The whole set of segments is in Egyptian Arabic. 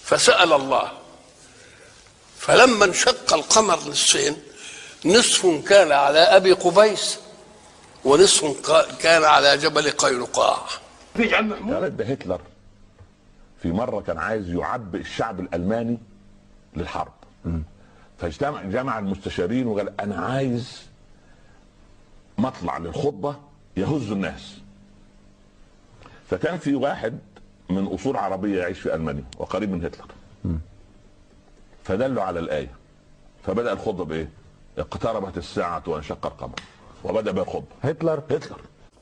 فسأل الله فلما انشق القمر نصفين نصف كان على أبي قبيس ونصف كان على جبل قينقاع يا ريت ده هتلر في مره كان عايز يعبئ الشعب الالماني للحرب فاجتمع جمع المستشارين وقال انا عايز مطلع للخطبه يهز الناس فكان في واحد من اصول عربيه يعيش في المانيا وقريب من هتلر فدلوا على الايه فبدا الخطبه بايه؟ اقتربت الساعه وانشق القمر وبدا بالخطبه هتلر هتلر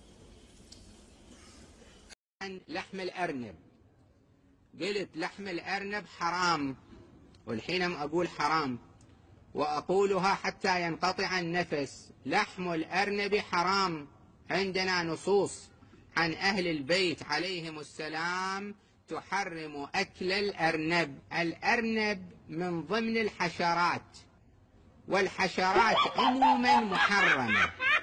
عن لحم الأرنب قلت لحم الأرنب حرام والحين أقول حرام وأقولها حتى ينقطع النفس لحم الأرنب حرام عندنا نصوص عن أهل البيت عليهم السلام تحرم أكل الأرنب الأرنب من ضمن الحشرات والحشرات عموما محرمة